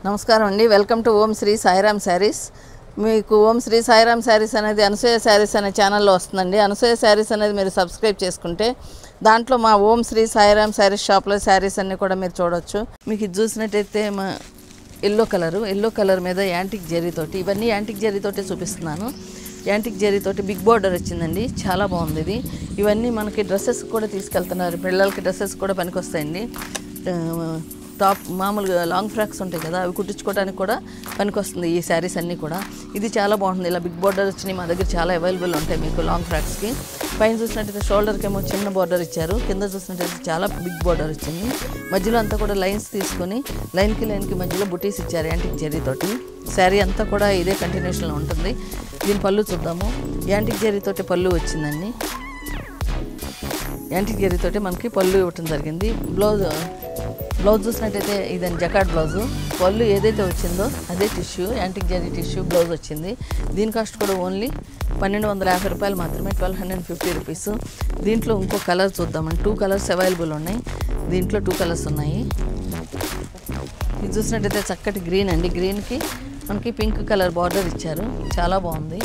నమస్కారం అండి welcome to Om Sri Sairam Sarees మీకు ఓం శ్రీ సాయిరామ్ శారీస్ అనేది అనసూయ శారీస్ అనే ఛానల్లో వస్తుందండి అనసూయ శారీస్ అనేది మీరు సబ్స్క్రైబ్ చేసుకుంటే దాంట్లో మా ఓం శ్రీ సాయిరామ్ శారీస్ షాప్లో శారీస్ అన్నీ కూడా మీరు చూడొచ్చు మీకు ఇది చూసినట్టయితే మా ఎల్లో కలరు ఎల్లో కలర్ మీద యాంటిక్ జరీతోటి ఇవన్నీ యాంటిక్ జరీతోటి చూపిస్తున్నాను యాంటిక్ జరీతోటి బిగ్ బార్డర్ వచ్చిందండి చాలా బాగుంది ఇది ఇవన్నీ మనకి డ్రెస్సెస్ కూడా తీసుకెళ్తున్నారు పిల్లలకి డ్రెస్సెస్ కూడా పనికొస్తాయండి ఆ, టాప్ మామూలుగా లాంగ్ ఫ్రాక్స్ ఉంటాయి కదా అవి కుట్టించుకోవడానికి కూడా పనికొస్తుంది ఈ శారీస్ అన్నీ కూడా ఇది చాలా బాగుంటుంది ఇలా బిగ్ బార్డర్ వచ్చినాయి మా దగ్గర చాలా అవైలబుల్ ఉంటాయి మీకు లాంగ్ ఫ్రాక్స్కి పైన చూసినట్టయితే షోల్డర్కి ఏమో చిన్న బార్డర్ ఇచ్చారు కింద చూసినట్టయితే చాలా బిగ్ బార్డర్ వచ్చింది మధ్యలో అంతా కూడా లైన్స్ తీసుకొని లైన్కి లైన్కి మధ్యలో బుటీస్ ఇచ్చారు యాంటిక్ జరీతోటి శారీ అంతా కూడా ఇదే కంటిన్యూషన్లో ఉంటుంది దీని పళ్ళు చూద్దాము యాంటిక్ జరీతోటి పళ్ళు వచ్చిందండి యాంటిక్ జరీతోటి మనకి పళ్ళు ఇవ్వటం జరిగింది బ్లౌజ్ బ్లౌజ్ చూసినట్టయితే ఇదని జకాట్ బ్లౌజు పళ్ళు ఏదైతే వచ్చిందో అదే tissue antique zari tissue blouse వచ్చింది దీని కాస్ట్ కూడా ఓన్లీ పన్నెండు వందల యాభై రూపాయలు మాత్రమే ట్వెల్వ్ హండ్రెడ్ ఫిఫ్టీ రూపీస్ దీంట్లో ఇంకో కలర్ చూద్దామండి టూ కలర్స్ అవైలబుల్ ఉన్నాయి దీంట్లో టూ కలర్స్ ఉన్నాయి ఇది చూసినట్టయితే చక్కటి గ్రీన్ అండి గ్రీన్కి మనకి పింక్ కలర్ బార్డర్ ఇచ్చారు చాలా బాగుంది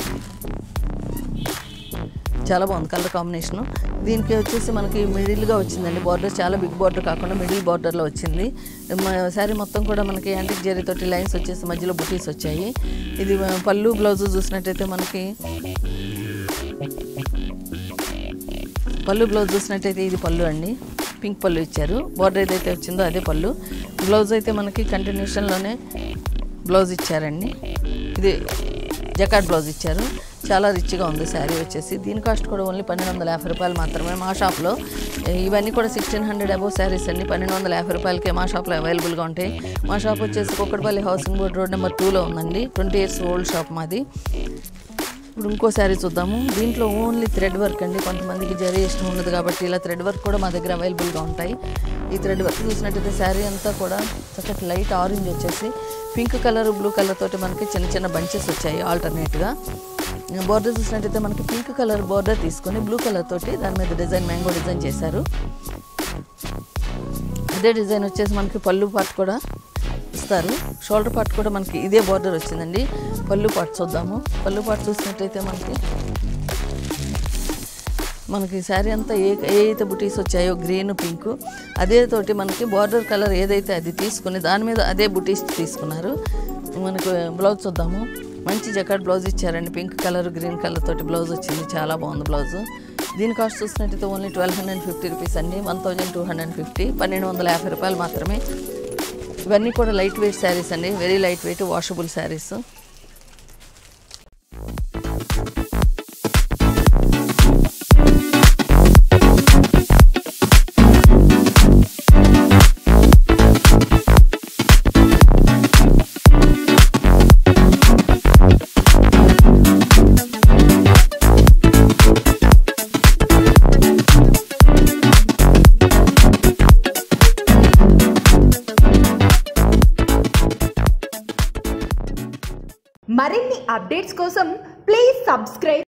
చాలా బాగుంది కలర్ కాంబినేషను దీనికి వచ్చేసి మనకి మిడిల్గా వచ్చిందండి బార్డర్ చాలా బిగ్ బార్డర్ కాకుండా మిడిల్ బార్డర్లో వచ్చింది శారీ మొత్తం కూడా మనకి యాంటిక్ జరీతోటి లైన్స్ వచ్చేసి మధ్యలో బుటీస్ వచ్చాయి ఇది ఆ, పళ్ళు బ్లౌజ్ చూసినట్టయితే మనకి పళ్ళు బ్లౌజ్ చూసినట్టయితే ఇది పళ్ళు అండి పింక్ పళ్ళు ఇచ్చారు బార్డర్ ఏదైతే వచ్చిందో అదే పళ్ళు బ్లౌజ్ అయితే మనకి కంటిన్యూషన్లోనే బ్లౌజ్ ఇచ్చారండి ఇది జకాట్ బ్లౌజ్ ఇచ్చారు చాలా రిచ్గా ఉంది శారీ వచ్చేసి దీని కాస్ట్ కూడా ఓన్లీ పన్నెండు వందల యాభై రూపాయలు మాత్రమే మా షాప్లో ఇవన్నీ కూడా సిక్స్టీన్ హండ్రెడ్ అబోవ్ శారీస్ అన్ని పన్నెండు వందల యాభై రూపాయలకే మా షాప్లో అవైలబుల్గా ఉంటాయి మా షాప్ వచ్చేసి Kukatpally housing board road number టూలో ఉందండి ట్వంటీ ఇయర్స్ ఓల్డ్ షాప్ మాది ఇప్పుడు ఇంకో శారీ చూద్దాము దీంట్లో ఓన్లీ థ్రెడ్ వర్క్ అండి కొంతమందికి జరీ ఇష్టం ఉండదు కాబట్టి ఇలా థ్రెడ్ వర్క్ కూడా మా దగ్గర అవైలబుల్గా ఉంటాయి ఈ థ్రెడ్ వర్క్ చూసినట్టయితే శారీ అంతా కూడా చక్కటి లైట్ ఆరెంజ్ వచ్చేసి పింక్ కలర్ బ్లూ కలర్ తోటి మనకి చిన్న చిన్న బంచెస్ వచ్చాయి ఆల్టర్నేట్గా బోర్డర్ చూసినట్టయితే మనకి పింక్ కలర్ బోర్డర్ తీసుకొని బ్లూ కలర్ తోటి దాని మీద డిజైన్ మ్యాంగో డిజైన్ చేశారు అదే డిజైన్ వచ్చేసి మనకి పళ్ళు పార్ట్ కూడా ఇస్తారు షోల్డర్ పార్ట్ కూడా మనకి ఇదే బార్డర్ వచ్చిందండి పళ్ళు పార్ట్ చూద్దాము పళ్ళు పార్ట్ చూసినట్టయితే మనకి మనకి శారీ అంతా ఏ ఏ అయితే బుటీస్ వచ్చాయో గ్రీన్ పింక్ అదే తోటి మనకి బార్డర్ కలర్ ఏదైతే అది తీసుకుని దాని మీద అదే బుటీస్ తీసుకున్నారు మనకు బ్లౌజ్ చూద్దాము మంచి జకాట్ బ్లౌజ్ ఇచ్చారండి పింక్ కలర్ గ్రీన్ కలర్ తోటి బ్లౌజ్ వచ్చింది చాలా బాగుంది బ్లౌజ్ దీని కాస్ట్ చూసినట్టయితే only twelve hundred fifty rupees అండి one thousand two hundred fifty పన్నెండు వందల యాభై రూపాయలు మాత్రమే ఇవన్నీ కూడా లైట్ వెయిట్ శారీస్ అండి very light weight washable sarees మరిన్ని అప్డేట్స్ కోసం ప్లీజ్ సబ్స్క్రైబ్